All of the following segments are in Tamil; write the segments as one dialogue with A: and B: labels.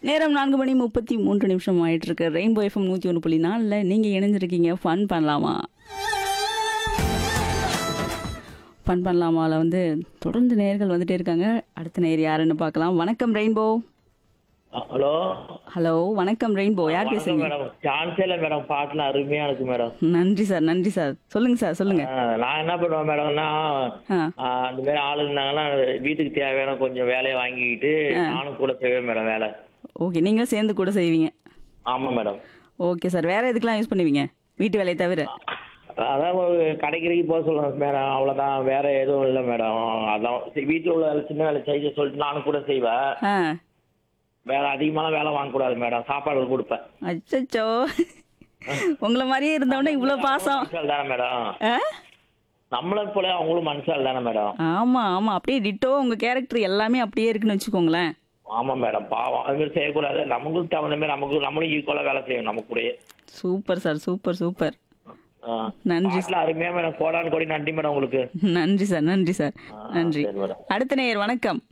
A: நேரம் நான்கு மணி முப்பத்தி மூன்று நிமிஷம் ஆயிட்டு இருக்கு ரெயின்போ எஃப்எம் நூற்றி ஒன்று புள்ளி நாலில் நீங்கள் இணைஞ்சிருக்கீங்க ஃபன் பண்ணலாமா ஃபன் பண்ணலாமால வந்து தொடர்ந்து நேர்கள் வந்துட்டே இருக்காங்க அடுத்த நேர் யாருன்னு பார்க்கலாம் வணக்கம் ரெயின்போ
B: ஹலோ
A: ஹலோ வணக்கம் ரெயின்போ யார்
B: வணக்கம்
A: பேசுறீங்க
B: மேடம் சான்ஸே மேடம் பாட்டுலாம் அருமையா இருக்கு மேடம்
A: நன்றி சார் நன்றி சார் சொல்லுங்க சார் சொல்லுங்க
B: ஆ, நான் என்ன பண்ணுவேன் மேடம்னா
A: ஆ
B: ஆ, அந்த மாதிரி ஆளு இருந்தாங்கன்னா வீட்டுக்கு தேவையான கொஞ்சம் வேலையை வாங்கிக்கிட்டு நானும் கூட செய்வேன் மேடம் வேலை
A: ஓகே நீங்களும் சேர்ந்து கூட செய்வீங்க
B: ஆமா மேடம்
A: ஓகே சார் வேற எதுக்கெல்லாம் யூஸ் பண்ணுவீங்க வீட்டு வேலையை தவிர
B: அதான் ஒரு கடைக்கிறதுக்கு போக சொல்லுவேன் மேடம் அவ்வளவுதான் வேற எதுவும் இல்லை மேடம் அதான் சரி, வீட்டுல உள்ள வேலை சின்ன வேலை செய்ய சொல்லிட்டு நானும் கூட செய்வேன்
A: ஆ
B: வேற அதிகமான வேலை வாங்கக்கூடாது மேடம் சாப்பாடு கொடுப்பேன்
A: அச்சச்சோ உங்களை மாதிரியே இருந்தவொடனே இவ்வளோ பாசம்
B: மனுஷால் தானே மேடம்
A: ஆ
B: நம்மளை போல அவங்களும் மனுஷால் தானே மேடம்
A: ஆமா ஆமா அப்படியே டிட்டோ உங்க கேரக்டர் எல்லாமே அப்படியே இருக்குன்னு வச்சுக்கோங்களேன்
B: ஆமா மேடம் பாவம் அது மாதிரி செய்யக்கூடாது நமக்கு தகுந்த மாதிரி நமக்கு நம்மளும் ஈக்குவலா வேலை செய்யணும் நம்ம கூடயே
A: சூப்பர் சார் சூப்பர் சூப்பர்
B: ஆ.
A: நன்றி
B: பாட்டுல அருமையா மேடம் கோடான் கோடி நன்றி மேடம் உங்களுக்கு
A: நன்றி சார் நன்றி சார் நன்றி
B: சரி மேடம்
A: அடுத்த நேயர் வணக்கம்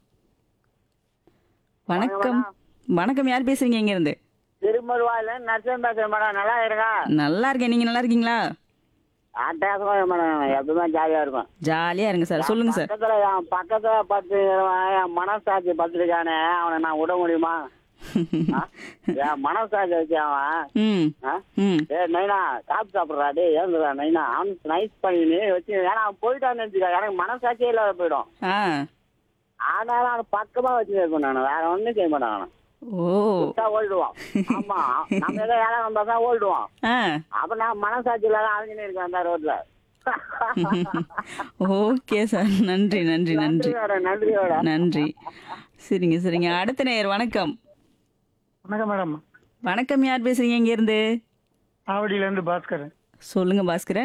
A: வணக்கம் வணக்கம் யார் பேசுறீங்க இங்க இருந்து
C: திருமருவாயில நரசிம்ம பேசுறேன் மேடம் நல்லா இருங்க
A: நல்லா இருக்கேன் நீங்க நல்லா இருக்கீங்களா
C: அட்டகாசம் மேடம் எப்பவுமே ஜாலியா இருக்கும்
A: ஜாலியா இருங்க சார் சொல்லுங்க சார்
C: பக்கத்துல என் பக்கத்துல பத்து என் மனசாட்சி பத்திருக்கானே அவனை நான் விட முடியுமா ஆ? என் மனசாட்சி வச்சு அவன்
A: ம்
C: ஆ?
A: ம்
C: ஏ நைனா சாப்பிட்டு சாப்பிட்றா டே ஏந்துடா நைனா அவன் நைஸ் பண்ணி வச்சு ஏன்னா அவன் போயிட்டான்னு வச்சுக்கா எனக்கு மனசாட்சியே இல்லாத போயிடும்
A: ஆ
C: ஆனாலும் அவன் பக்கமா வச்சு இருப்பேன் நான் வேற ஒண்ணும் செய்ய மாட்டான் அவன்
A: ஓ
C: விட்டா ஓடிடுவான் ஆமா நம்ம ஏதோ வேலை வந்தா தான் ஓடிடுவான்
A: ஆ
C: அப்ப நான் மனசாட்சி இல்லாத அழிஞ்சுன்னு இருக்கேன் அந்த ரோட்ல
A: ஓகே சார் நன்றி நன்றி நன்றி
C: நன்றியோட நன்றியோட
A: நன்றி சரிங்க சரிங்க அடுத்த நேயர் வணக்கம்
D: வணக்கம் மேடம்
A: வணக்கம் யார் பேசுறீங்க இங்க இருந்து
D: ஆவடியிலேருந்து பாஸ்கர்
A: சொல்லுங்க பாஸ்கரன்